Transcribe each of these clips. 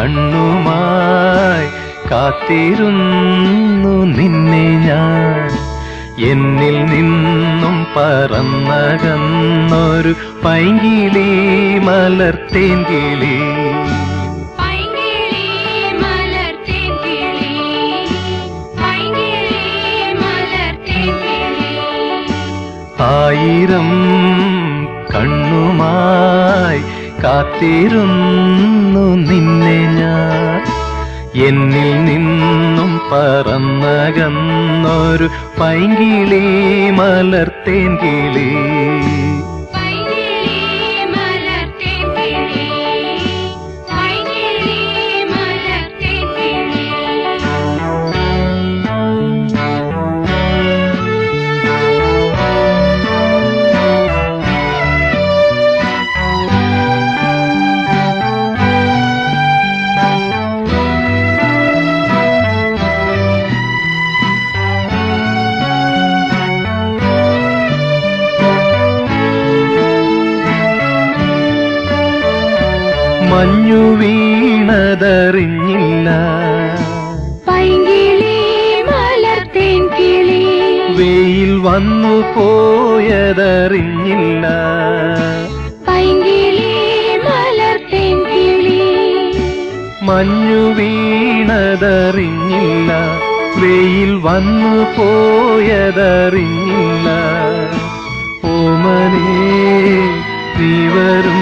കണ്ണുമായി കാത്തിരുന്നു നിന്നെ ഞാൻ എന്നിൽ നിന്നും പറന്നകന്നൊരു പൈങ്കിളി മലർത്തേൻ കിളി പൈങ്കിളി മലർത്തേൻ കിളി പൈങ്കിളി മലർത്തേൻ കിളി ആയിരം കണ്ണുമായി കാത്തിരുന്നു നിന്നെ ഞാൻ എന്നിൽ നിന്നും പറന്നകന്നൊരു പൈങ്കിളി മലർത്തേൻ കിളി പൈങ്കിളി മലർത്തേൻ കിളി പൈങ്കിളി മലർത്തേൻ കിളി മഞ്ഞു വീണതറിഞ്ഞില്ല പൈങ്കിളി മലർത്തേൻ കിളി വെയിൽ വന്നു പോയതറിഞ്ഞില്ല പൈങ്കിളി മലർത്തേൻ കിളി മഞ്ഞു വീണതറിഞ്ഞില്ല വെയിൽ വന്നു പോയതറിഞ്ഞില്ല ഓമനേ നീ വരും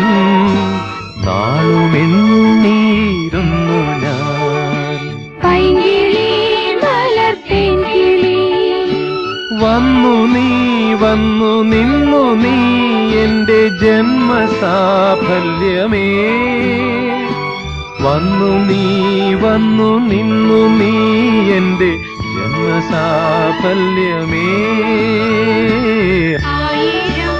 നാളുമെണ്ണീരുന്നു ഞാൻ പൈങ്കിളി മലർത്തേൻ കിളി വന്നു നീ വന്നു നിന്നു നീ എന്റെ ജന്മസാഫല്യമേ വന്നു നീ വന്നു നിന്നു നീ എന്റെ ജന്മസാഫല്യമേ ആയിരം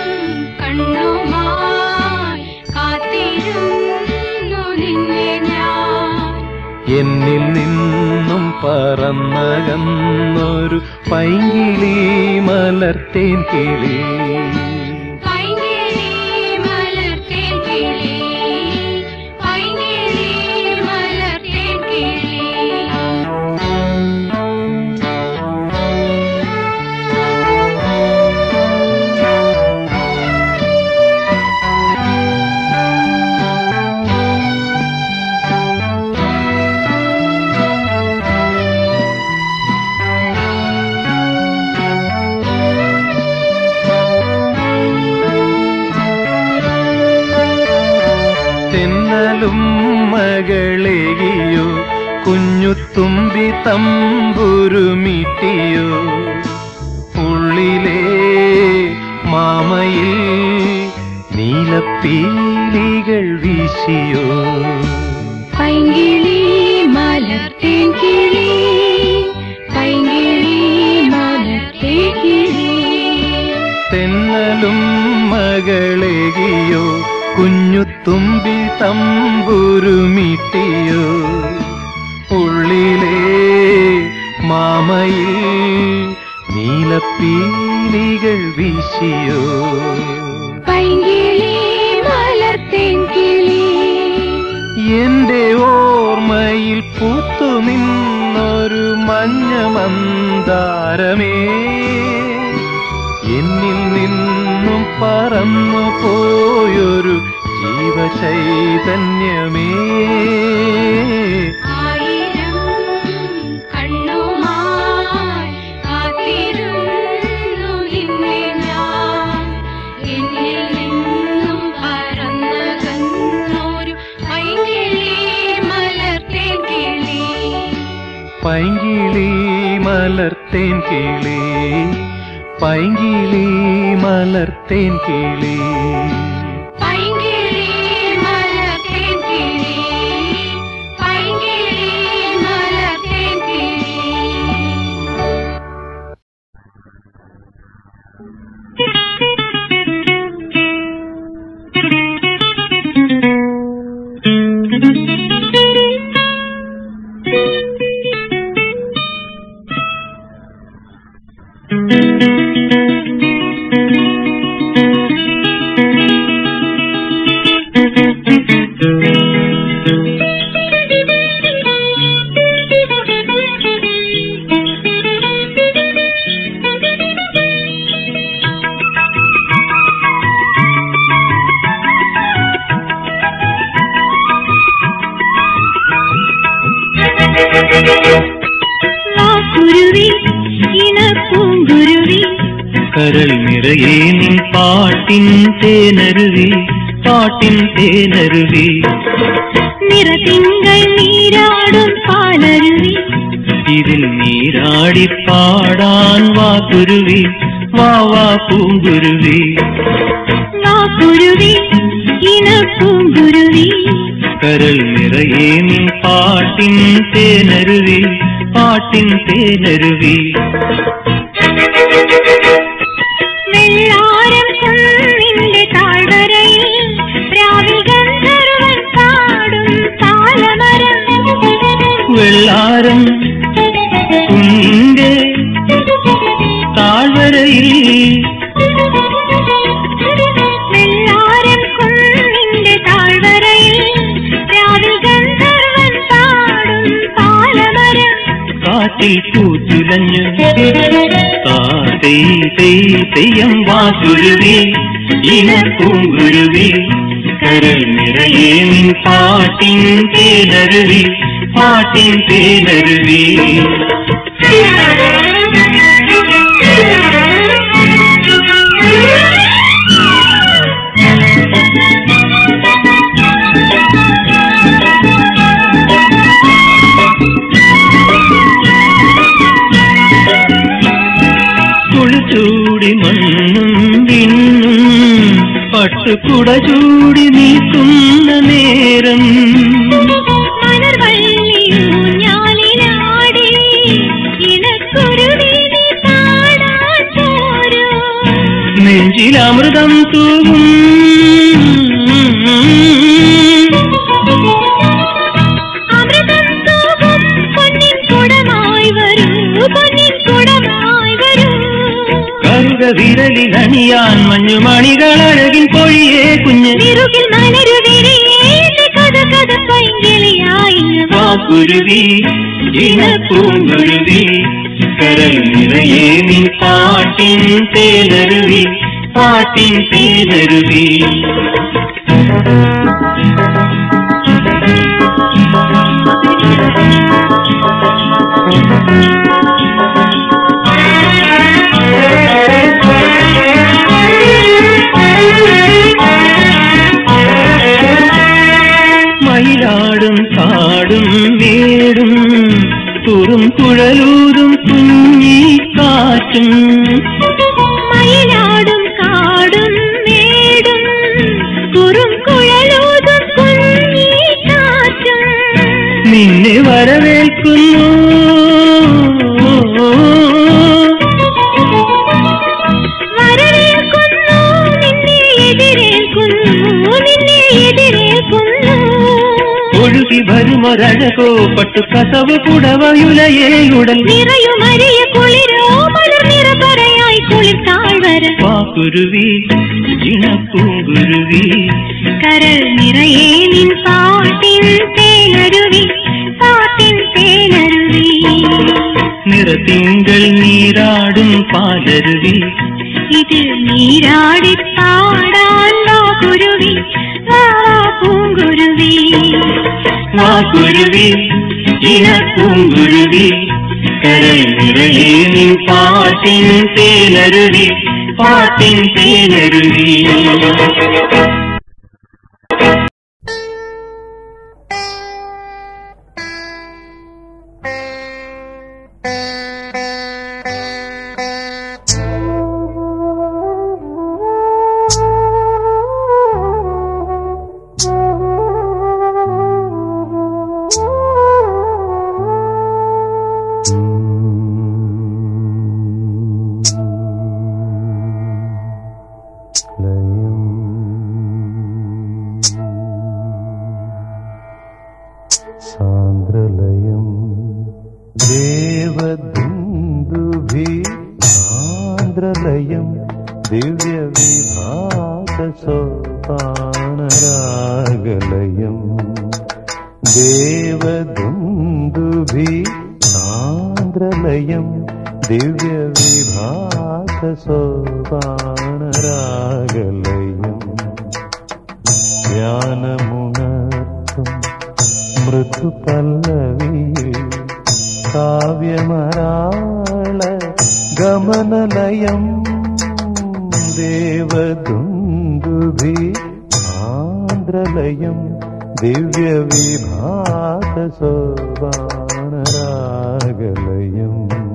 കണ്ണുമായി കാത്തിരുന്നു നിന്നെ ഞാൻ എന്നിൽ നിന്നും പറന്നകന്നൊരു പൈങ്കിളി മലർത്തേൻ കിളി പൈങ്കിളി മലർത്തേൻ കിളി പൈങ്കിളി മലർത്തേൻ കിളി തെന്നലും മകളെകിയോ കുഞ്ഞുത്തുമ്പി തമ്പുരുമിട്ടിയോ ഉള്ളിലെ മാമയിൽ നീലപ്പീലികൾ വീശിയോ പൈങ്കിളി മലർത്തേൻ കിളി പൈങ്കിളി മലർത്തേൻ കിളി തെന്നലും മകളെകിയോ കുഞ്ഞുത്തുമ്പി തമ്പുരുമിട്ടിയോ ഉള്ളിലെ മാമയിൽ നീലപ്പീലികൾ വീശിയോ പൈങ്കിളി മലർത്തേൻ കിളി എന്റെ ഓർമ്മയിൽ പൂത്തു നിന്നൊരു മഞ്ഞ മന്ദാരമേ എന്നിൽ നിന്നും പറന്നു പോയൊരു ജീവചൈതന്യമേ ആയിരം കണ്ണുമായി കാത്തിരുന്നു നിന്നെ ഞാൻ എന്നിൽ നിന്നും പറന്നകന്നൊരു പൈങ്കിളി മലർത്തേൻ കിളി പൈങ്കിളി മലർത്തേൻ കിളി പൈങ്കിളി മലർത്തേൻ കിളി പൈങ്കിളി മലർത്തേൻ കിളി പൈങ്കിളി മലർത്തേൻ കിളി Thank you. വാ കുരുവി ഇണപ്പൂങ്കുരുവി കരൾ നിറയെ നിൻ പാട്ടിൻ തേനരുവി പാട്ടിൻ തേനരുവി നിറതിങ്കൾ നീരാടും പാലരുവി ഇതിൽ നീരാടി പാടാൻ വാ കുരുവി വാ വാ പൂങ്കുരുവി വാ കുരുവി ഇണപ്പൂങ്കുരുവി കരൾ നിറയെ നിൻ പാട്ടിൻ തേനരുവി പാട്ടിൻ തേനരുവി വെള്ളാരം കുന്നിന്റെ താഴ്വരയിൽ രാവിൽ ഗന്ധർവൻ പാടും താലമരം വെള്ളാരം കുന്നിന്റെ താഴ്വരയിൽ വെള്ളാരം കുന്നിന്റെ താഴ്വരയിൽ രാവിൽ ഗന്ധർവൻ പാടും താലമരം കാറ്റിൽ പൂച്ചുലഞ്ഞു താതൈ തൈ തെയ്യം വാസുരുവി ഇനപ്പൂങ്കുരുവി കരൾ നിറയെ നിൻ പാട്ടിൻ തേനരുവി പാട്ടിൻ തേനരുവി കുളിച്ചൂടി മണ്ണും വിണ്ണും പട്ടുകുട ചൂടി നീക്കുന്ന നേരം മലർവള്ളിയൂഞ്ഞാലിലാടി ഇണക്കുരുവി നീ പാടാൻ പോരൂ നെഞ്ചിലമൃതം തൂവും അമൃതം തൂകും പൊന്നിൻ കുടമായി വരൂ പൊന്നിൻ കുടമായി വരൂ കറുക വിരലിൽ അണിയാൻ മഞ്ഞുമണികൾ അഴകിൻ പൊഴിയേ കുഞ്ഞ് നിറുകിൽ മലരു വിരിയേന്റെ കഥ കഥ പൈങ്കിളിയായി വാക്കുരുവി ഇനപ്പൂങ്കുരുവി കരൾ നിറയെ നിൻ പാട്ടിൻ തേനരുവി പാട്ടിൻ തേനരുവി മയിലാടും കാടും മേടും കുറും കുഴലൂരും കുഞ്ഞി കാറ്റും മയിലാടും കാടും മേടും കുറും കുഴലൂതും കുഞ്ഞി കാറ്റും നിന്നെ വരവേൽക്കുന്നു വരവേൽക്കുന്നു നിന്നെ എതിരേൽക്കുന്നു നിന്നെ എതിരേൽക്കുന്നു ഒഴുകി വരുമൊരഴകോ പട്ടു കസവ് പുടവയുലയേയുടൽ നിറയുമരിയ കുളിരോ മലർ നിറപറയായി കുളിർ താഴ്വര വാക്കുരുവി ഇണപ്പൂങ്കുരുവി കരൾ നിറയെ നിൻ പാട്ടിൻ തേനരുവി പാട്ടിൻ തേനരുവി നിറത്തിങ്കൾ നീരാടും പാലരുവി ഇത് നീരാടി പാടാൻ വാ കുരുവി വാ വാ പൂങ്കുരുവി വാക്കുരുവി ഇണപ്പൂങ്കുരുവി കരൾ നിറയെ നിൻ പാട്ടിൻ തേനരുവി പാട്ടിൻ തേനരുവി ലയം സാന്ദ്രലയം ദേവദുന്ദുഭി സാന്ദ്രലയം ദിവ്യവിഭാസോപാനരാഗലയം ദേവദുന്ദുഭി സാന്ദ്രലയം ദിവ്യവിഭാസോപാനരാഗലയം ധ്യാനമുണർത്തും മൃദുപല്ലവിയിൽ കാവ്യമരാള ഗമനലയം ദേവദുന്ദുഭി ആന്ധ്രലയം ദിവ്യവിഭാത സോപാനരാഗലയം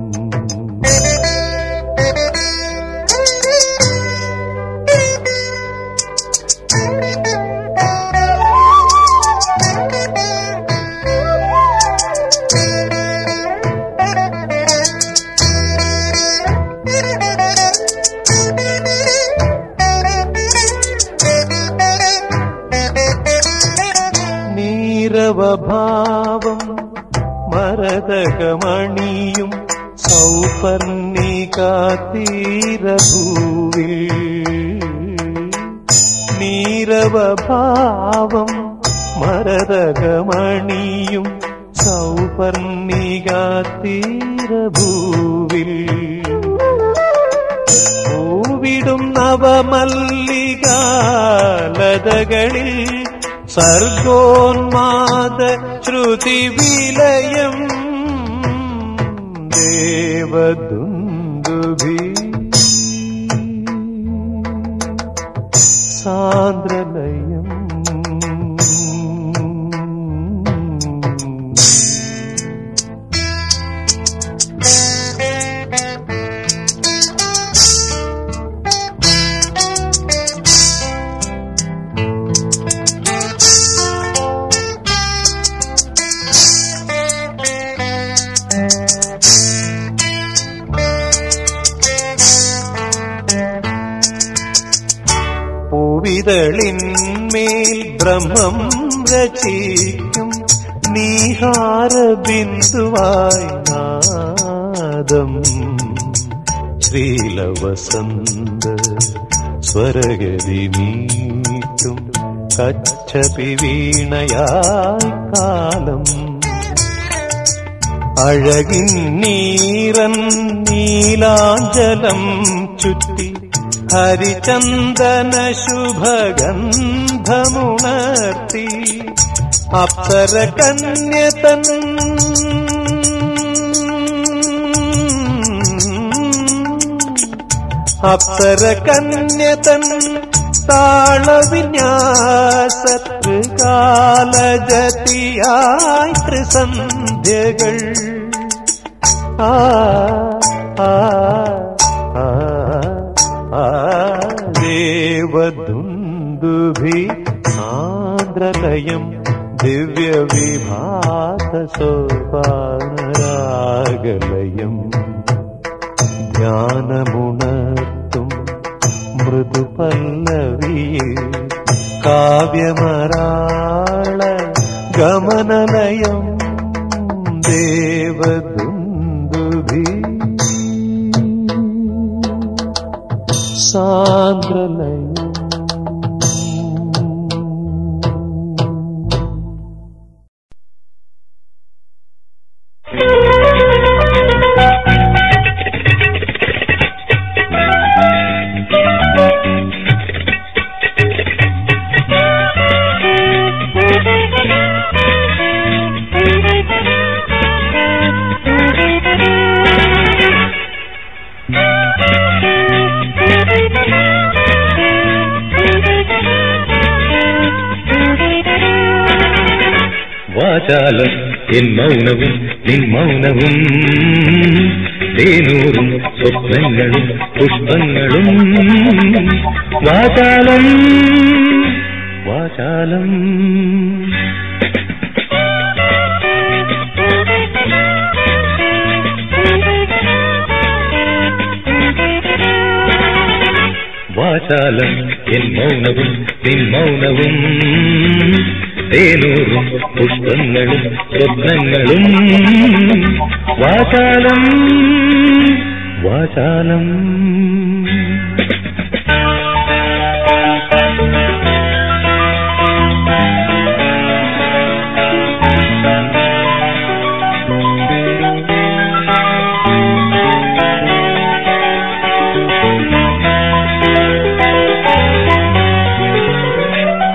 നീരവഭാവം മരതകമണിയും സൗപർണികാതീരഭൂവിൽ നീരവഭാവം മരതകമണിയും സൗപർണികാതീരഭൂവിൽ പൂവിടും നവമല്ലികാലതകളിൽ സർഗോന്മാദ ശ്രുതി വിലയം ദേവദുന്ദുഭി സാന്ദ്രലയം പൂവിതളിന്മേൽ ബ്രഹ്മം രചിക്കും നീഹാര ബിന്ദുവായി നാദം ശ്രീലവസന്ത സ്വരഗതി മീട്ടും കച്ചപി വീണയായി കാലം അഴകിൻ നീറൻ നീലാഞ്ചലം ചുറ്റി ഹരിചന്ദന ശുഭഗന്ധമുണർത്തി അപ്സര കന്യതൻ അപ്സര കന്യതൻ താളവിന്യാസത്കാലജതിയായി ത്രിസന്ധ്യകൾ ആ ആ ആ ആ ദേവദുന്ദുഭി ആന്ധ്രലയം ദിവ്യവിഭാത സോപാനരാഗലയം ധ്യാനമുണർത്തും മൃദുപല്ലവിയിൽ കാവ്യമരാള ഗമനലയം ദേവദുന്ദുഭി സാന്ദ്രലയം വാചാലം എൻ മൗനവും നിൻ മൗനവും തേനൂറും സ്വപ്നങ്ങളും പുഷ്പങ്ങളും വാചാലം വാചാലം വാചാലം എൻ മൗനവും നിൻ മൗനവും തേനൂറും പുഷ്പങ്ങളും സ്വപ്നങ്ങളും വാചാലം വാചാലം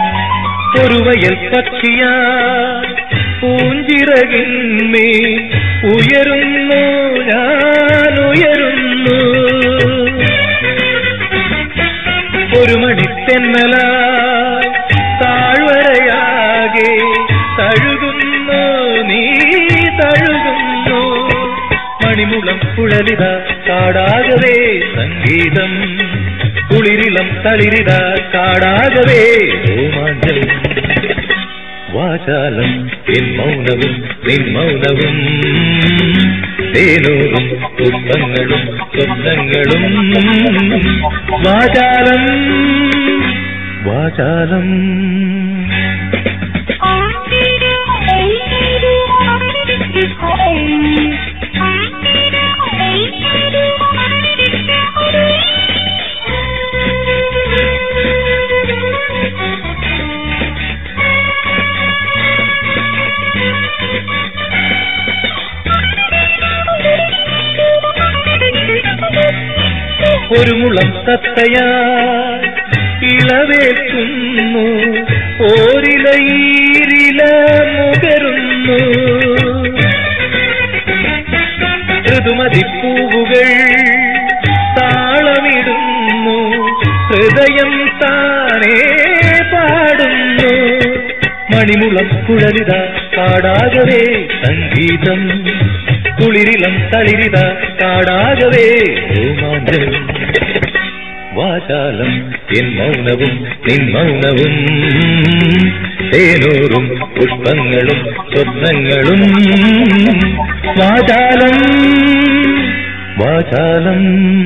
ഒരു വയൽ പക്ഷിയാ പൂഞ്ചിറകിന്മേ ഉയരുന്നു ഞാൻ ഉയരുന്നു ഒരു മണിത്തെന്നലായി താഴ്വരയാകെ തഴുകുന്നു നീ തഴുകുന്നു മണിമുളം കുഴലിത കാടാകവേ സംഗീതം കുളിരിളം തളിരിത കാടാകവേ രോമാഞ്ചം വാചാലം എൻ മൗനവും നിൻ മൗനവും തേനൂറും പുഷ്പങ്ങളും സ്വപ്നങ്ങളും വാചാലം വാചാലം ഒരു മുളം തത്തയാ ഇളവേൽക്കുന്നു ഓരിലീരില മുകരുന്നു ഋതുമതിപ്പൂവുകൾ താളമിടുന്നു ഹൃദയം താനേ പാടുന്നു മണിമുളം കുഴലിത കാടാകവേ സംഗീതം കുളിരിളം തളിരിത കാടാകവേ രോമാഞ്ചം വാചാലം എൻ മൗനവും നിൻ മൗനവും തേനൂറും പുഷ്പങ്ങളും സ്വപ്നങ്ങളും വാചാലം വാചാലം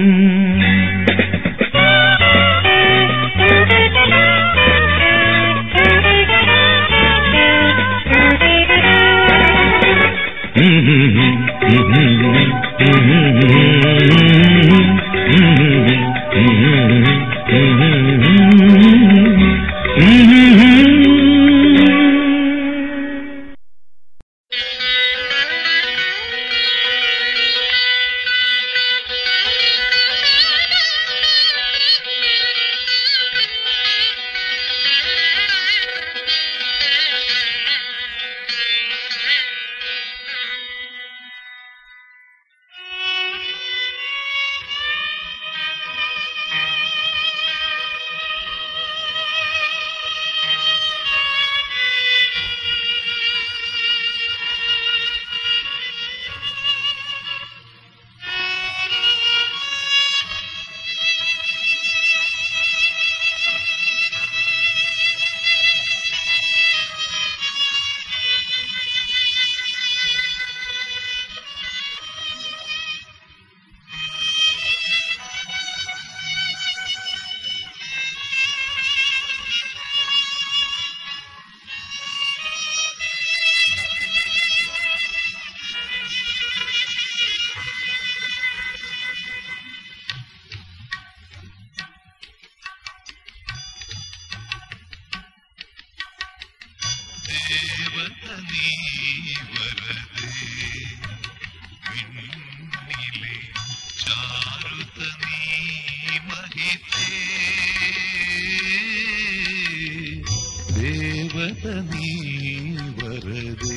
ദേവത നീ വരദേ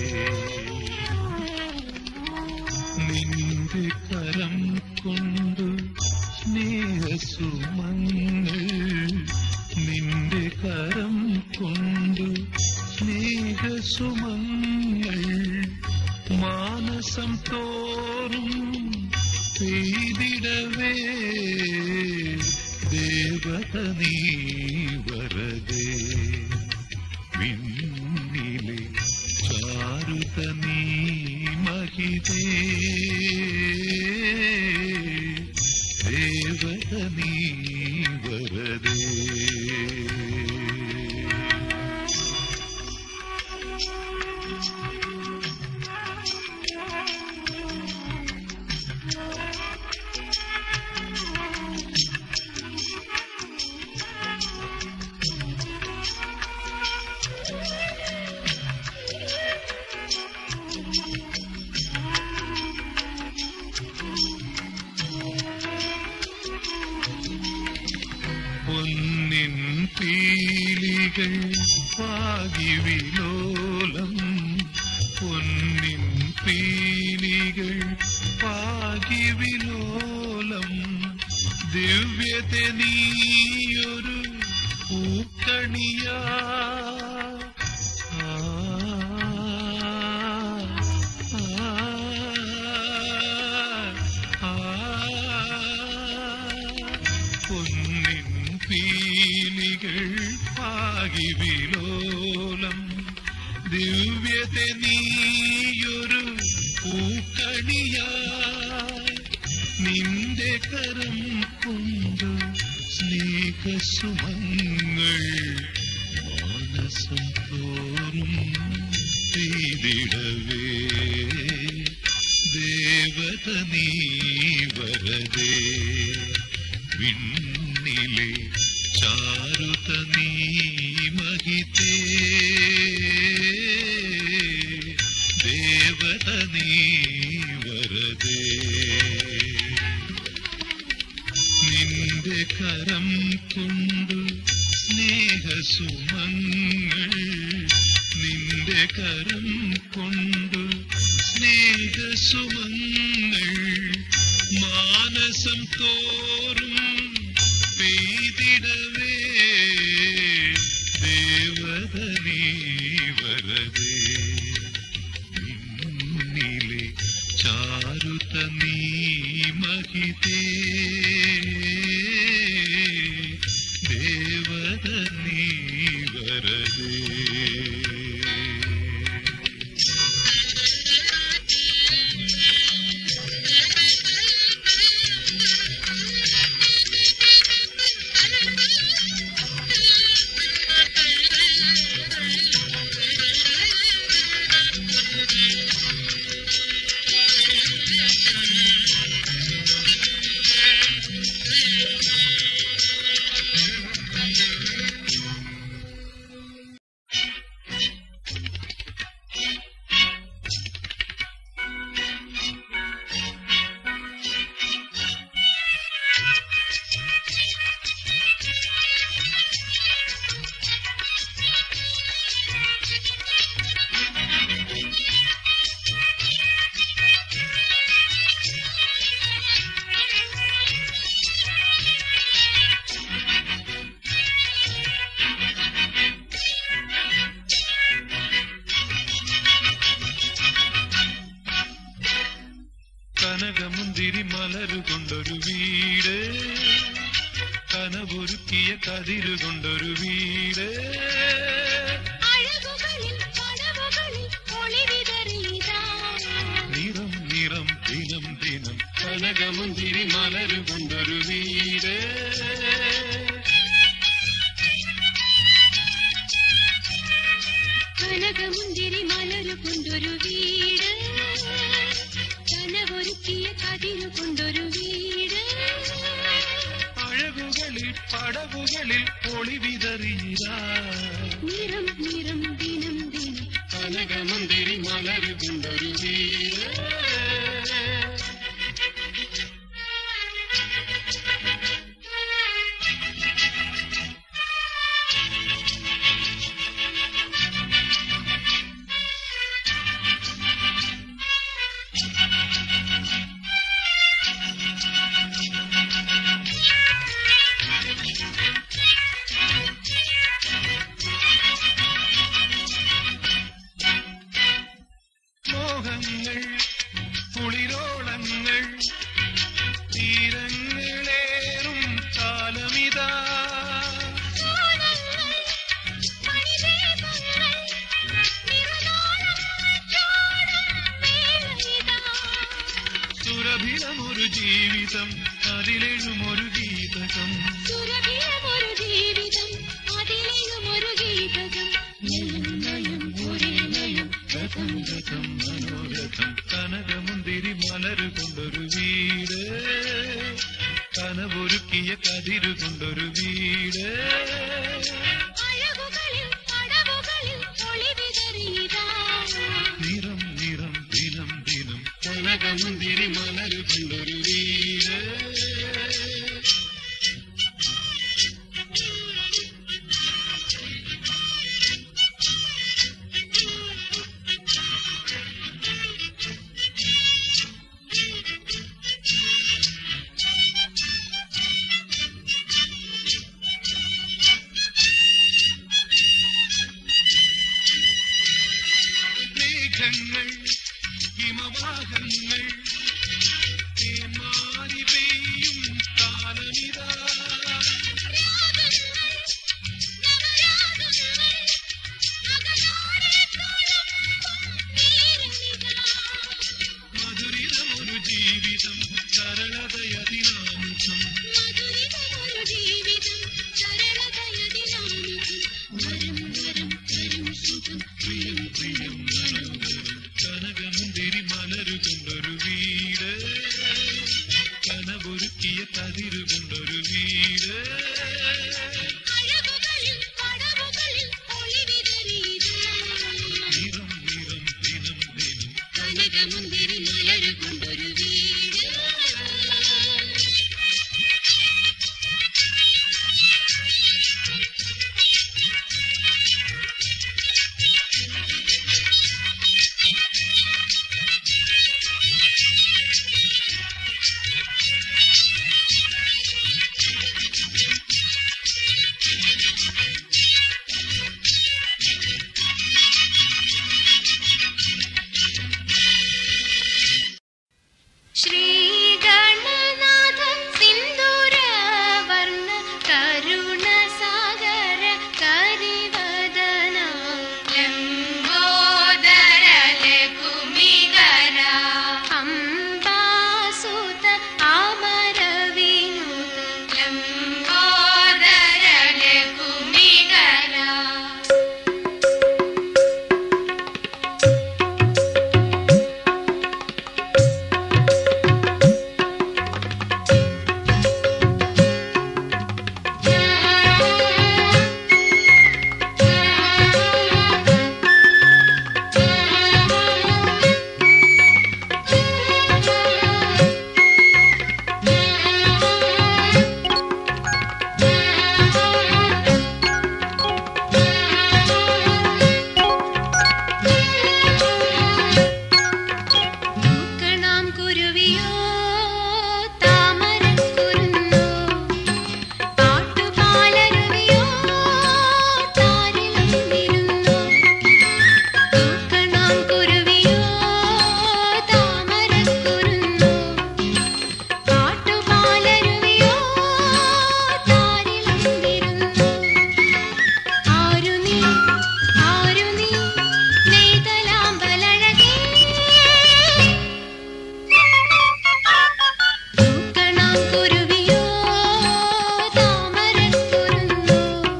നിന്റെ കരം കൊണ്ടു സ്നേഹസുമങ്ങൾ നിന്റെ കരം കൊണ്ടു സ്നേഹസുമങ്ങൾ മാനസം തോറും പെയ്തിടവേ ദേവത നീ വരദേ വിണ്ണിലെ ചാരുത നീ മഹിതേ ദേവത നീ വരദേ പൊന്നിൻ പീലികൾ പാകി വിലോലം പൊന്നിൻ പീലികൾ പാകിവിലോലം ദിവ്യത്തെ നീയൊരു പൂക്കണിയാ ആ, ആ, ആ, പൊന്നിൻ പീലികൾ പാകിവിലോലം ദിവ്യത്തെ നീയൊരു പൂക്കണിയായി നിന്റെ കരം കൊണ്ട് സ്നേഹസുമങ്ങൾ മാനസം തോറും പെയ്തിടവേ ദേവത നീ വരതേ വിണ്ണിലെ ചാരുത നീ മഹിതേ ദേവത നീ വരതേ നിന്റെ കരം കൊണ്ടു സ്നേഹസുമങ്ങൾ നിന്റെ കരം കൊണ്ടു സ്നേഹസുമങ്ങൾ മാനസം തോറും പെയ്തിടവേ ദേവത നീ വരതേ നിന്നിലെ ചാരുത നീ മഹിതേ ദേവത നീ വരതേ കനകമുന്തിരി മലരുകൊണ്ടൊരു വീട് കനവൊരുക്കിയ കതിരുകൊണ്ടൊരു വീട് അഴകുകളിൽ പടവുകളിൽ ഒളിവിതറിയതാ നിറം നിറം ദിനം ദിനം കനകമുന്തിരി മലരുകൊണ്ടൊരു വീട് കനകമുന്തിരി മലരു കൊണ്ടൊരു വീട് കനവൊരുക്കിയ കതിരു കൊണ്ടൊരു വീട് അഴകുകളിൽ പടവുകളിൽ ഒളിവിതറിയിരാ നിറം നിറം ദിനം ദിനം കനകമുന്തിരി മലരുകൊണ്ടൊരു വീട് മോഹങ്ങൾ കുളിരോളങ്ങൾ തീരങ്ങളേറും കാലമിതാ സുരഭിലമൊരു ജീവിതം അതിലെഴുമൊരു ഗീതകം സുരഭിലമൊരു ജീവിതം അതിലെയുമൊരു ഗീതകം നയം നയം ഒരേ നയം രഥം രഥം മനോരഥം കനകമുന്തിരി മലരുകൊണ്ടൊരു വീട് കനവൊരുക്കിയ കതിരുകൊണ്ടൊരു വീട് അഴകുകളിൽ പടവുകളിൽ ഒളിവിതറിയതാ നിറം നിറം ദിനം ദിനം കനകമുന്തിരി മലരുകൊണ്ടൊരു വീട് ഹിമവാഹങ്ങൾ തേന്മാരി പെയ്യും കാലമിതാ മധുരിതമൊരു ജീവിതം സരളതയതിനാമുഖം പ്രിയം പ്രിയം മനോഹരം കനകമുന്തിരി മലരുകൊണ്ടൊരു വീട് കനവൊരുക്കിയ കതിരു കൊണ്ടൊരു വീട് നിറം നിറം ദിനം ദിനം കനകമുന്തിരി മലരു കൊണ്ടൊരു വീട് ശ്രീഗണനാഥ സിന്ദൂരവർണ്ണ കരുണസാഗര കരിവദന ലംബോദര ലഘുമികര അംബാസുത അമരവിനുത ലംബോദര ലഘുമികര പൂക്കണാം കുരുവിയോ താമരക്കുരുന്നോ പാട്ടുപാലരുവിയോ താരിളം വിരുന്നോ പൂക്കണാം കുരുവിയോ താമരക്കുരുന്നോ പാട്ടുപാലരുവിയോ താരിളം വിരുന്നോ ആരു നീ ആരു നീ നെയ്തലാമ്പലഴകേ പൂക്കണാം കുരുവിയോ താമരക്കുരുന്നോ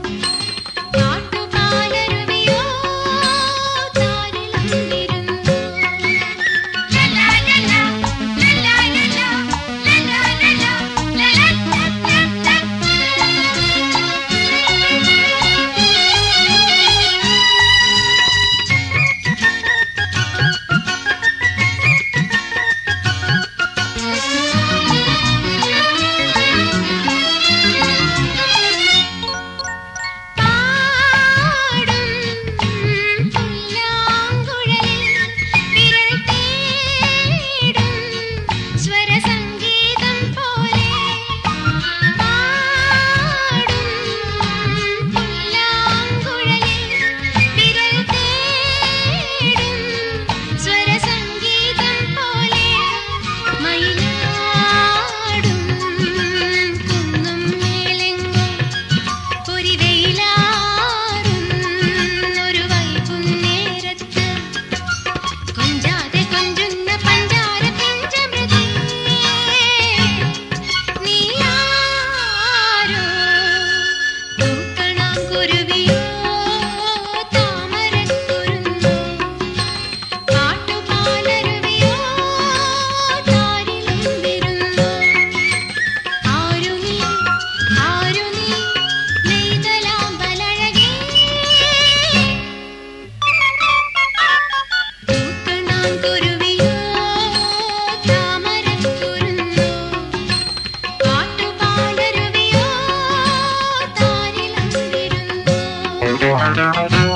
പാട്ടുപാലരുവിയോ താരിളം വിരുന്നോ ലലാ ലലാ ലലാ ലലാ ലലാ ലലാ പാടും പുല്ലാങ്കുഴലിൽ വിരൽ തേടും സ്വരസംഗീതം പോലെ പാടും പുല്ലാങ്കുഴലിൽ വിരൽ തേടും സ്വരസംഗീതം പോലെ മയിലാടും കുന്നും മേലെങ്ങും ഒരു വൈകുന്നേരത്ത് കൊഞ്ചാതെ കൊഞ്ചുന്ന പഞ്ചാര പിഞ്ചമൃതേ നീയാരോ പൂക്കണാം കുരുവിയോ താമരക്കുരുന്നോ പാട്ടുപാലരുവിയോ താരിളം വിരുന്നോ ആരു നീ ആരു നീ നെയ്തലാമ്പലഴകേ പൂക്കണാം കുരുവിയോ താമരക്കുരുന്നോ പാട്ടുപാലരുവിയോ താരിളം വിരുന്നോ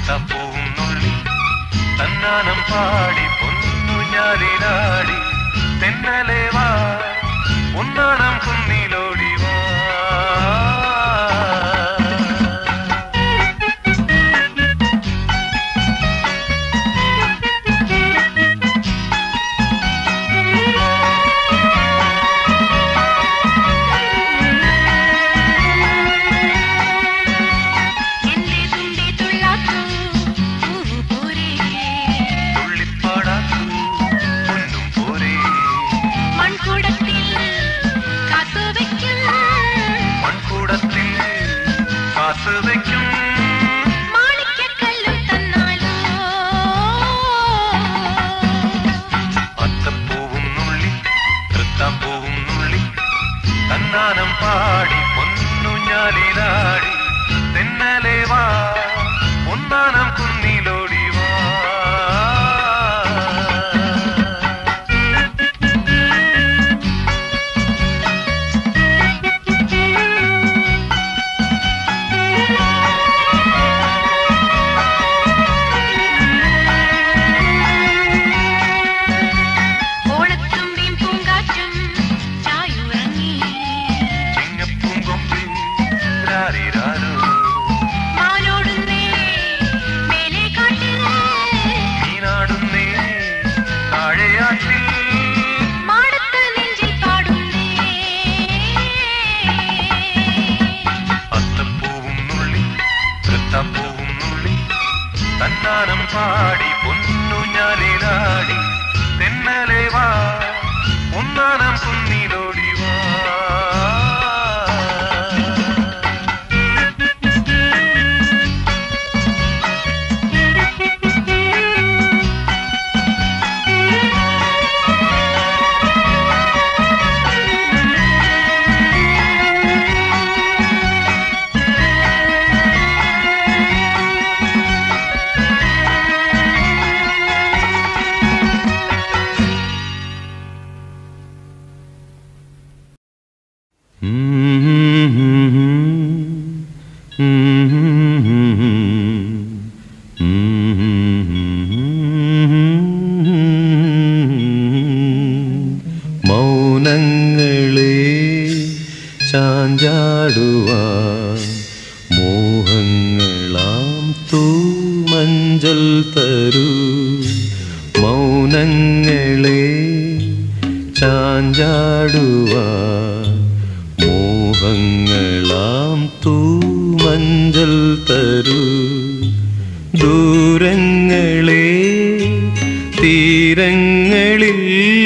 തൃത്തപ്പൂവും നുള്ളി തന്നാനം പാടി പൊന്നു ഞാലിലാടി തെന്നലെ വാ ഒന്നാണം കുന്നിലോടി വാ എന്റെ തുമ്പി തുള്ളാക്കൂ പൂവു പോരേ തുള്ളിപ്പാടാക്കൂ പൊന്നും പോരേ മൺകുടത്തിൽ കാത്തുവയ്ക്കും മൺകൂടത്തിൽ കാത്തു വയ്ക്കും മാണിക്യക്കല്ലും തന്നാലോ അത്തപ്പൂവും നുള്ളി തൃത്താപ്പൂവും നുള്ളി തന്നാനം പാടി പൊന്നു ഞാലിലാടി തെന്നലെ വാ ഒന്നാനം കുന്നിലോടി വാ ഓണത്തുമ്പിയും പൂങ്കാറ്റും ചായുറങ്ങി ചിങ്ങപ്പൂങ്കൊമ്പിൽ രാരിരാരോ മാലോടുന്നേ മേലെ കാട്ടിൽ നീനാടുന്നേ താഴെയാറ്റിൽ മാടത്ത് നെഞ്ചിൽ പാടുന്നേ അത്തപ്പൂവും നുള്ളി തൃത്താപ്പൂവും നുള്ളി തന്നാനം പാടി പൊന്നു ഞാലിലാടി തെന്നലെ വാ ഒന്നാനം കുന്നിലോടി വാ മൗനങ്ങളെ ചാഞ്ചാടുവാൻ മോഹങ്ങളാം തൂമഞ്ചൽ തരൂ മൗനങ്ങളെ ചാഞ്ചാടുവാൻ മോഹങ്ങളാം തൂമഞ്ചൽ തരൂ ദൂരങ്ങളെ തീരങ്ങളിൽ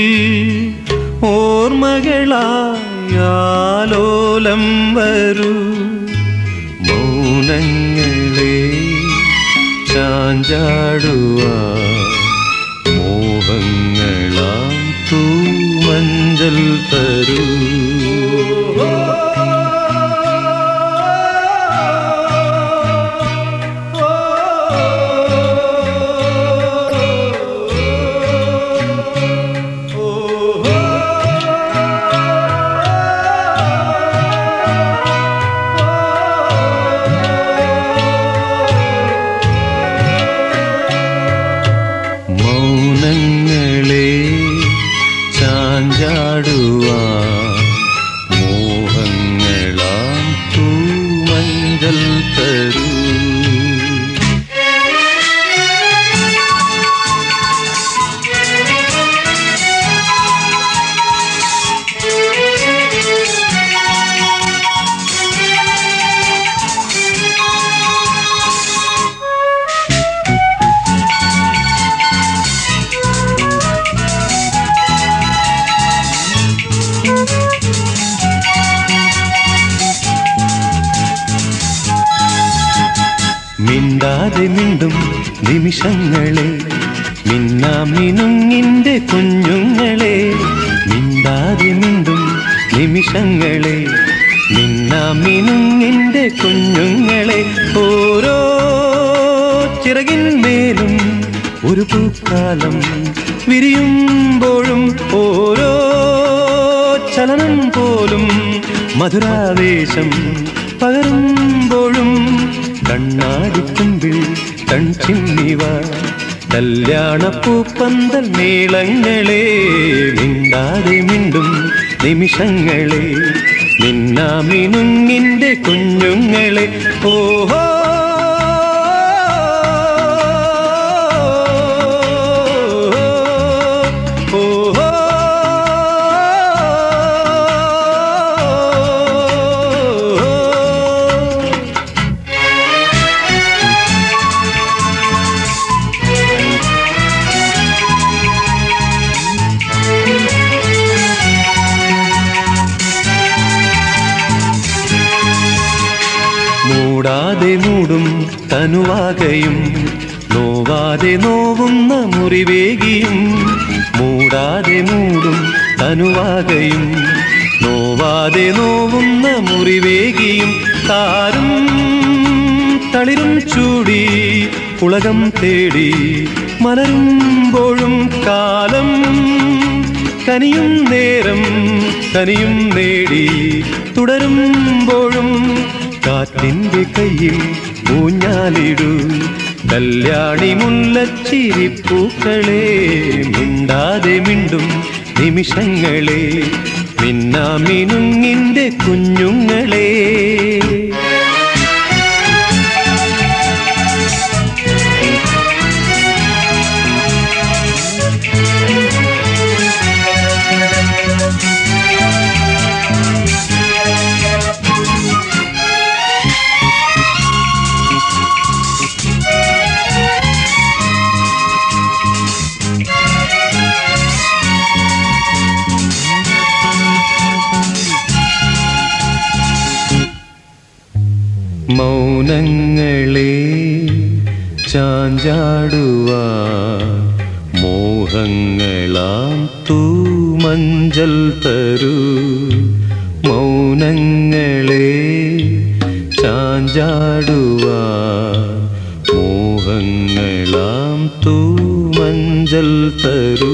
ഓർമ്മകളായാലോലം വരൂ മൗനങ്ങളെ ചാഞ്ചാടുവാ മോഹങ്ങളാം തൂമഞ്ചൽ തരൂ മൗനങ്ങളെ ചാഞ്ചാടുവാ മോഹങ്ങളാം തൂമഞ്ചൽ തരൂ മിണ്ടാതെ മിണ്ടും നിമിഷങ്ങളെ മിന്നാമിനുങ്ങിന്റെ കുഞ്ഞുങ്ങളെ മിണ്ടാതെ മിണ്ടും നിമിഷങ്ങളെ മിന്നാമിനുങ്ങിന്റെ കുഞ്ഞുങ്ങളെ ഓരോ ചിറകിന്മേലും ഒരു പൂക്കാലം വിരിയുമ്പോഴും ഓരോ ചലനം പോലും മധുരാവേശം പകരുമ്പോഴും കണ്ണാടിക്കുമ്പിൽ കൺചിന്നിവ കല്യാണപ്പൂപ്പന്തൽ മേളങ്ങളെ മിണ്ടാതെ മിണ്ടും നിമിഷങ്ങളെ നിന്നാമിനുങ്ങിന്റെ കുഞ്ഞുങ്ങളെ ഓഹോ ഓഹോ മൂടാതെ മൂടും തനുവാകയും നോവാതെ നോവുന്ന മുറിവേകിയും മൂടാതെ മൂടും തനുവാകയും നോവാതെ നോവുന്ന മുറിവേകിയും താരും തളിരും ചൂടി ഉലകം തേടി മലരുമ്പോഴും കാലം കനിയും നേരം കനിയും നേടി തുടരുമ്പോഴും കാറ്റിന്റെ കയ്യിൽ ഊഞ്ഞാലിടൂ കല്യാണി മുല്ലച്ചിരിപ്പൂക്കളെ മിണ്ടാതെ മിണ്ടും നിമിഷങ്ങളെ മിന്നാമിനുങ്ങിന്റെ കുഞ്ഞുങ്ങളെ മൗനങ്ങളെ ചാഞ്ചാടുവാ മോഹങ്ങളാം തൂമഞ്ചൽ തരൂ മൗനങ്ങളെ ചാഞ്ചാടുവാ മോഹങ്ങളാം തൂമഞ്ചൽ തരൂ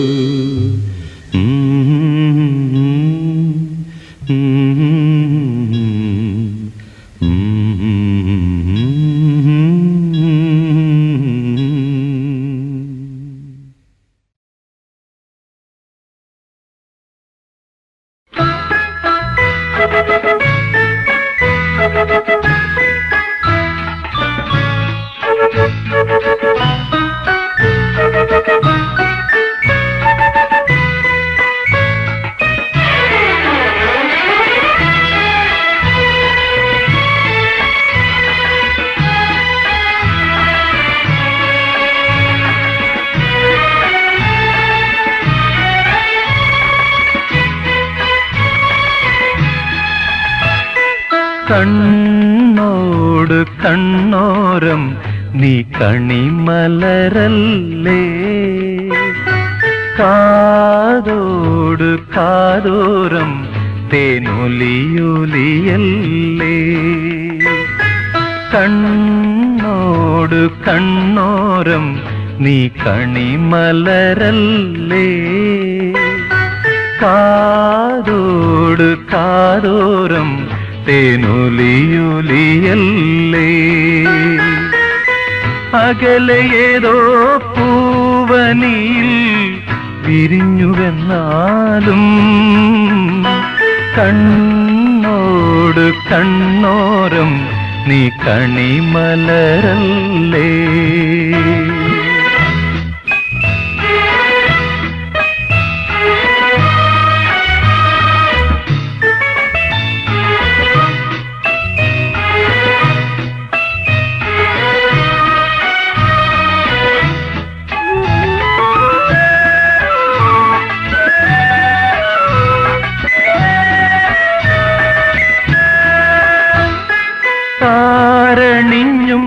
കണ്ണോട് കണ്ണോരം നീ കണിമലരല്ലേ കാതോട് കാതോരം തേനൊലിയൊലിയല്ലേ കണ്ണോട് കണ്ണോരം നീ കണിമലരല്ലേ കാതോട് കാതോരം തേനൊലിയൊലിയല്ലേ അകലെ ഏതോ പൂവനിയിൽ വിരിഞ്ഞുവെന്നാലും കണ്ണോട് കണ്ണോരം നീ കണിമലരല്ലേ താരണിഞ്ഞും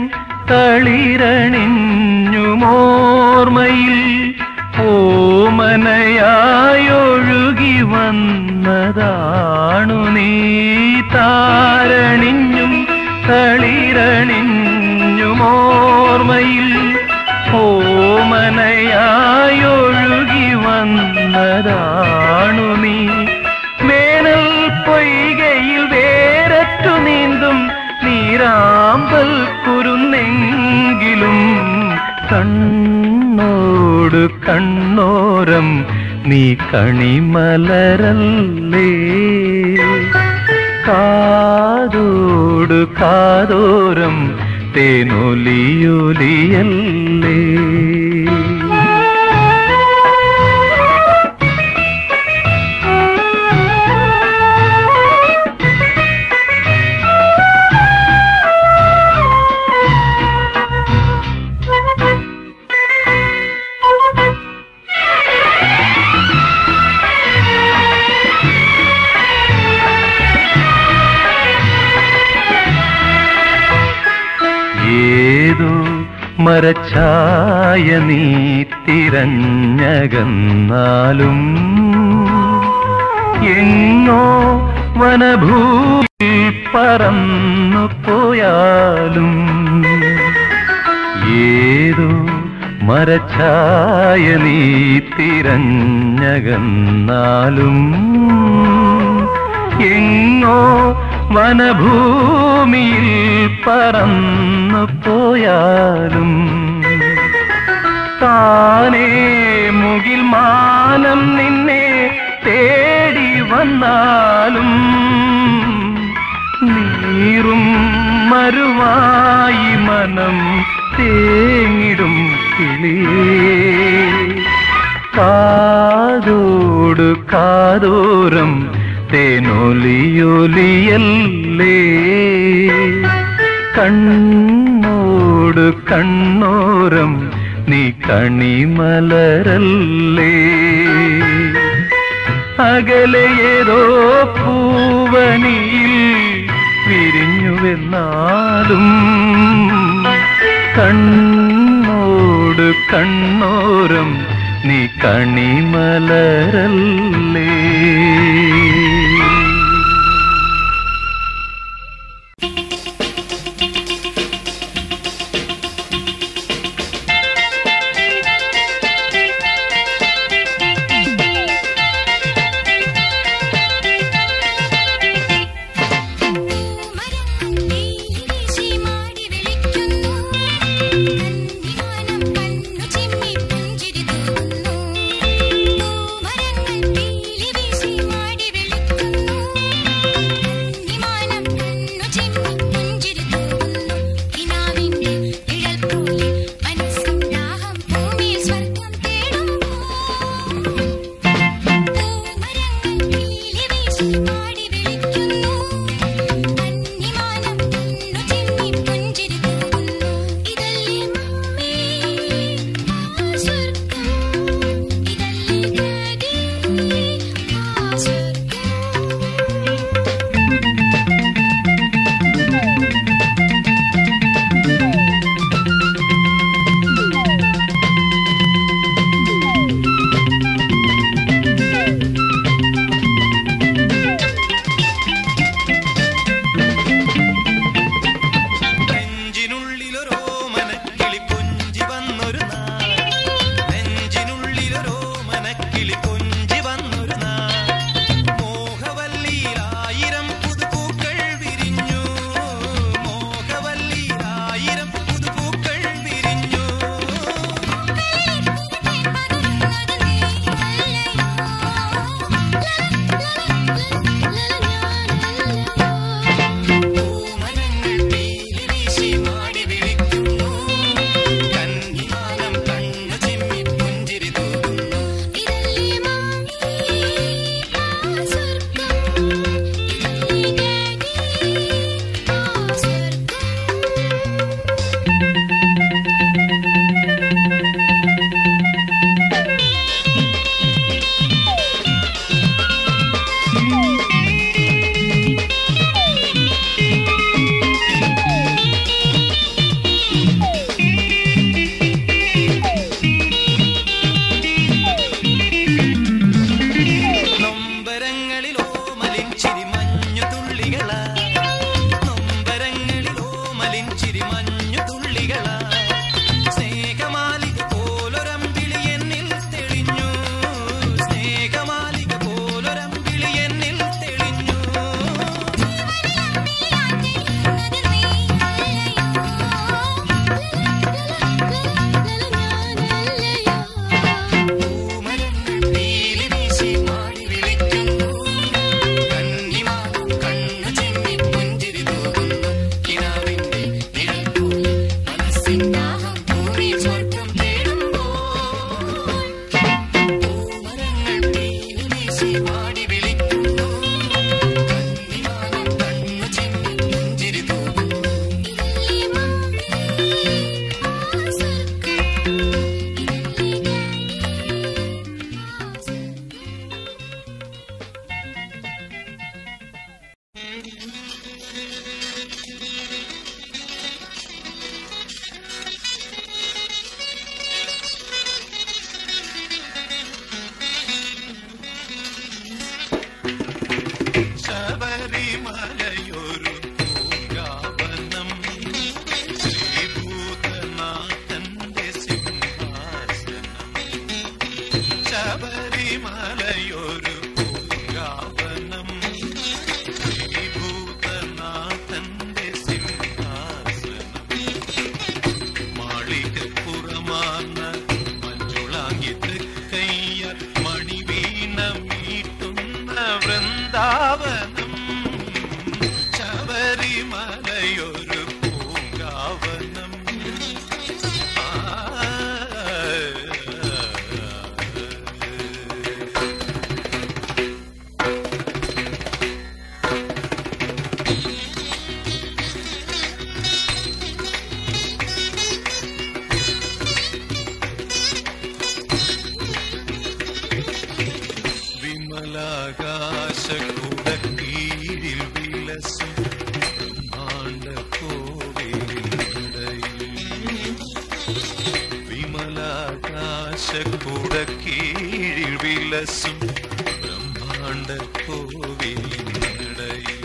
തളിരണിഞ്ഞുമോർമ്മയിൽ ഓമനയായൊഴുകി വന്നതാണു നീ താരണിഞ്ഞും തളിരണിഞ്ഞുമോർമ്മയിൽ ഓമനയായൊഴുകി വന്നതാണു നീ വേനൽ പൊയ്കയിൽ വേരറ്റു നീന്തും നീരാമ്പൽ കുരുന്നെങ്കിലും കണ്ണോട് കണ്ണോരം നീ കണിമലരല്ലേ കാതോട് കാതോരം തേനൊലിയൊലിയല്ലേ ഏതോ മരച്ചായ നീ തിരഞ്ഞകന്നാലും എങ്ങോ വനഭൂമി പറന്നു പോയാലും ഏതോ മരച്ചായ നീ തിരഞ്ഞകന്നാലും എങ്ങോ വനഭൂമിയിൽ പറന്നു പോയാലും താനേ മുകിൽ മാനം നിന്നെ തേടി വന്നാലും നീറും മരുവായി മനം തേങ്ങിടും കിളിയേ കാതോട് കാതോരം തേനൊലിയൊലിയല്ലേ കണ്ണോട് കണ്ണോരം നീ കണിമലരല്ലേ അകലെ ഏതോ പൂവനിയിൽ വിരിഞ്ഞുവെന്നാലും കണ്ണോട് കണ്ണോരം നീ കണിമലരല്ലേ വീശി മാടി വിളിക്കുന്നു കന്നിമാനം കണ്ണു ചിമ്മി പുഞ്ചിരി തൂകുന്നു പൂമരങ്ങൾ പീലി വീശി മാടി ആകാശക്കുട കീഴിൽ വിലസും ബ്രഹ്മാണ്ട കോവിലിനടയിൽ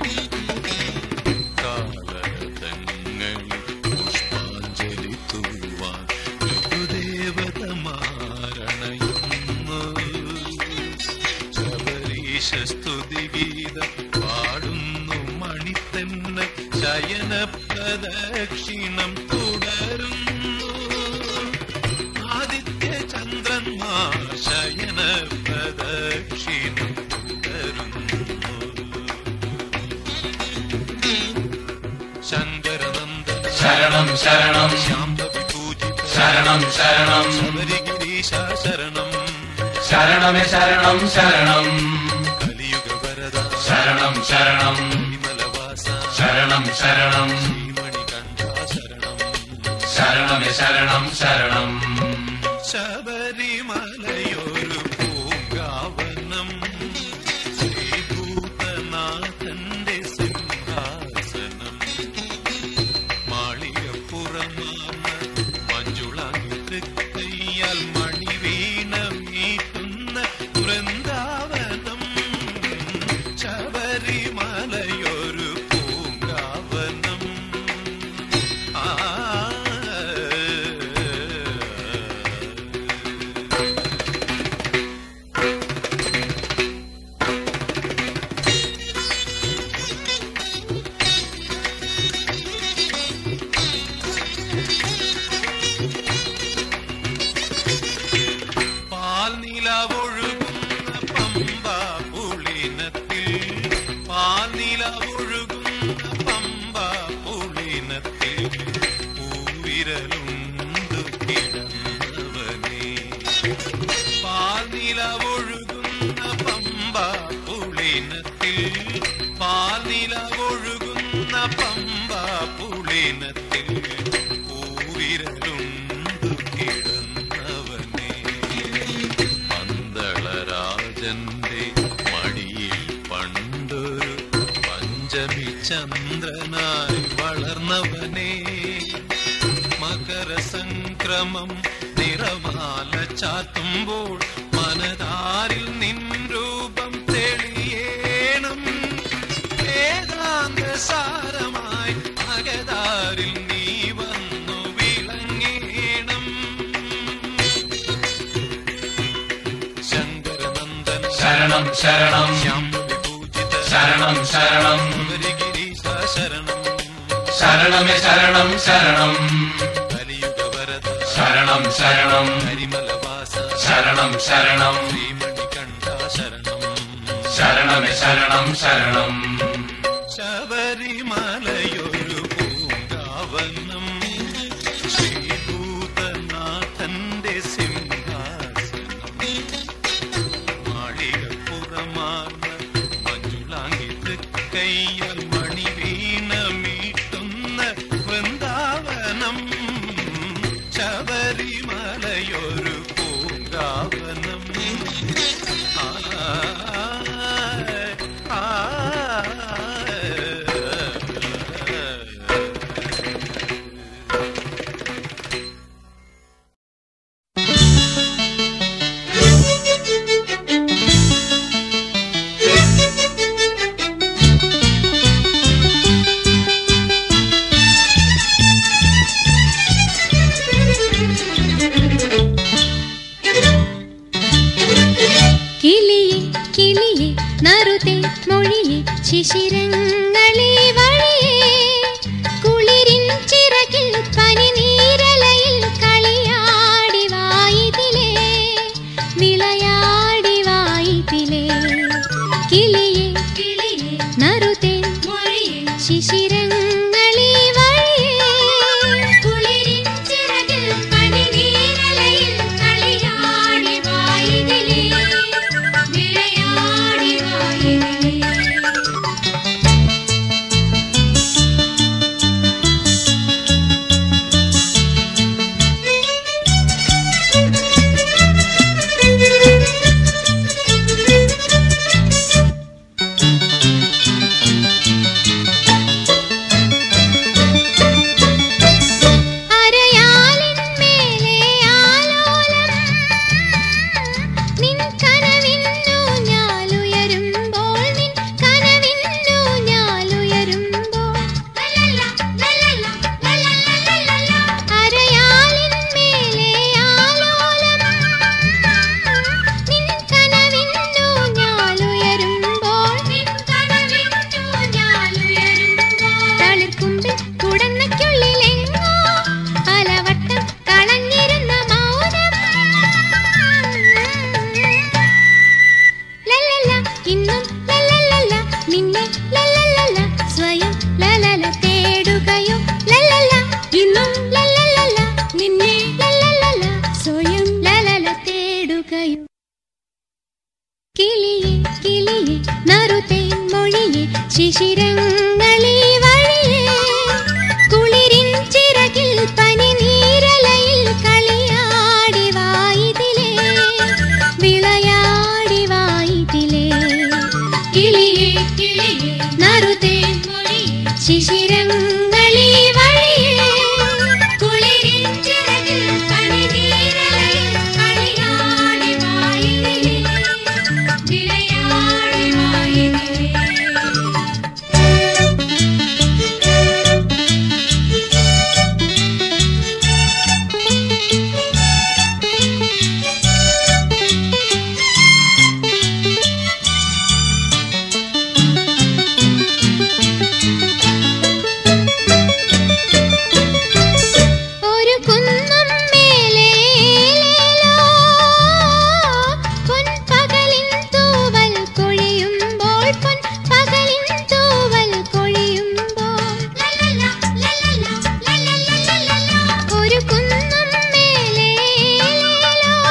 കാലതങ്ങളിൽ പുഷ്പാഞ്ജലി തൂവാൻ ദേവതമാരണയുന്നു ശബരീശ സ്തുതിഗീതം പാടുന്നു മണിത്തന്ന ശയന പ്രദക്ഷിണം തുടരുന്നു ആദിത്യ ചന്ദ്രന്മാർ ശയന പ്രദക്ഷിണം തുടരുന്നു ശങ്കരനന്ദന ശരണം ശരണം ശാന്തവി പൂജിത ശരണം ശരണം ശബരിഗിരീശ ശരണം ശരണമേ ശരണം ശരണം കലിയുഗ വരദ ശരണം ശരണം വിമലവാസ ശരണം ശരണം ശ്രീമണികണ്ഠ ശരണം ശരണമേ ശരണം ശരണം ശബരിമലയൊരു പൂങ്കാവനം ശ്രീഭൂതനാഥന്റെ സിംഹാസനം മാളികപ്പുറമാർന്ന മഞ്ജുളാങ്ങി തൃക്കയ്യാൽ മണിവീണ മീട്ടുന്ന വൃന്ദാവനം ശബരിമലയൊരു പൂങ്കാവനം ആ പാൽനിലവൊഴുകുന്ന പമ്പ പുളിനത്തിൽ പാൽനിലവൊഴുകുന്ന പമ്പ പുളിനത്തിൽ പൂവിരലുണ്ടു കിടന്നവനേ പാൽനിലവൊഴുകുന്ന പമ്പ പുളിനത്തിൽ പാൽനിലവൊഴുകുന്ന പമ്പ പുളിനത്തിൽ പൂവിരലുണ്ടു കിടന്നവനേ പന്തളരാജന്റെ മടിയിൽ പണ്ടൊരു പഞ്ചമി ചന്ദ്രനായി വളർന്നവനെ മകരസംക്രമം നിറമാല ചാത്തുമ്പോൾ മനതാരിൽ നിൻ രൂപം തെളിയേണം വേദാന്ത സാരമായി മകതാരിൽ നീ വന്നു വിളങ്ങേണം ശങ്കരനന്ദൻ ശരണം ശരണം ശ്യാമവിഭൂജിത ശരണം ശരണം ശബരിഗിരീശ ശരണം ശരണമേ ശരണം ശരണം കലിയുഗവരദ ശരണം ശരണം കരിമലവാസ ശരണം ശരണം ശ്രീമണികണ്ഠ ശരണം ശരണമേ ശരണം ശരണം ശബരിമലയൊരു പൂങ്കാവനം ശ്രീഭൂതനാഥന്റെ സിംഹാസനം മാളികപ്പുറമാർന്ന മഞ്ജുളാങ്കി തൃക്കയ്യാൽ മണിവീണ മീട്ടുന്ന വൃന്ദാവനം ശബരിമലയൊരു പൂങ്കാവനം ആ ആ കിളിയെ കിളിയെ നറുതെ മൊഴിയെ ശിശിരങ്ങളെ വഴിയേ കുളിരിൻ ചിറകിൽ പനിനീരലയിൽ കളിയാടി വായിതിലേ വിളയാടി വായിതിലേ കിളിയെ കിളിയെ നറുതെ മൊഴിയെ ശിശിരങ്ങളെ വഴിയേ കുളിരിൻ ചിറകിൽ പനിനീരലയിൽ കളിയാടി വായിതിലേ വിളയാടി വായിതിലേ ശിശിരങ്ങളീ വഴിയേ കുളിരിൻ ചിറകിൽ പനിനീരലയിൽ കളിയാടി വായിതിലേ വിളയാടി വായിതിലേ കിളിയേ കിളിയേ നറുതേ ശിശിരങ്ങളീ വഴിയേ കുളിരിൻ ചിറകിൽ പനിനീരലയിൽ കളിയാടി വായിതിലേ വിളയാടി വായിതിലേ ഒരു കുന്നും മേലേലേലോ പൊൻപകലിൻ തൂവൽ കൊഴിയുമ്പോൾ പൊൻപകലിൻ തൂവൽ കൊഴിയുമ്പോൾ ഒരു കുന്നും മേലേലേലോ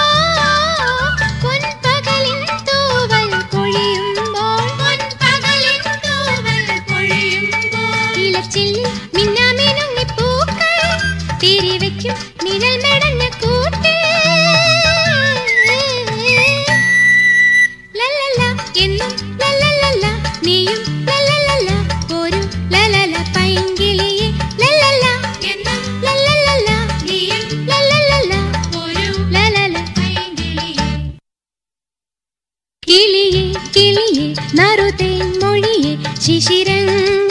പൊൻപകലിൻ തൂവൽ കൊഴിയുമ്പോൾ പൊൻപകലിൻ തൂവൽ കൊഴിയുമ്പോൾ ഇലച്ചില്ലിൽ മിന്നാമിനുങ്ങി പൂക്കൾ തിരിവെക്കും നിഴൽ മെടഞ്ഞ കൂട്ട് ലല്ലല്ല എന്നും ലല്ലല്ലല്ല നീയും ലല്ലല്ലല്ല ഒരു ലലല പൈങ്കിളിയെ ലല്ലല്ല എന്നും ലല്ലല്ലല്ല നീയും ലല്ലല്ലല്ല ഒരു ലലല പൈങ്കിളിയെ കിളിയെ കിളിയെ നറുതേൻ മൊഴിയെ ശിശിരങ്ങൾ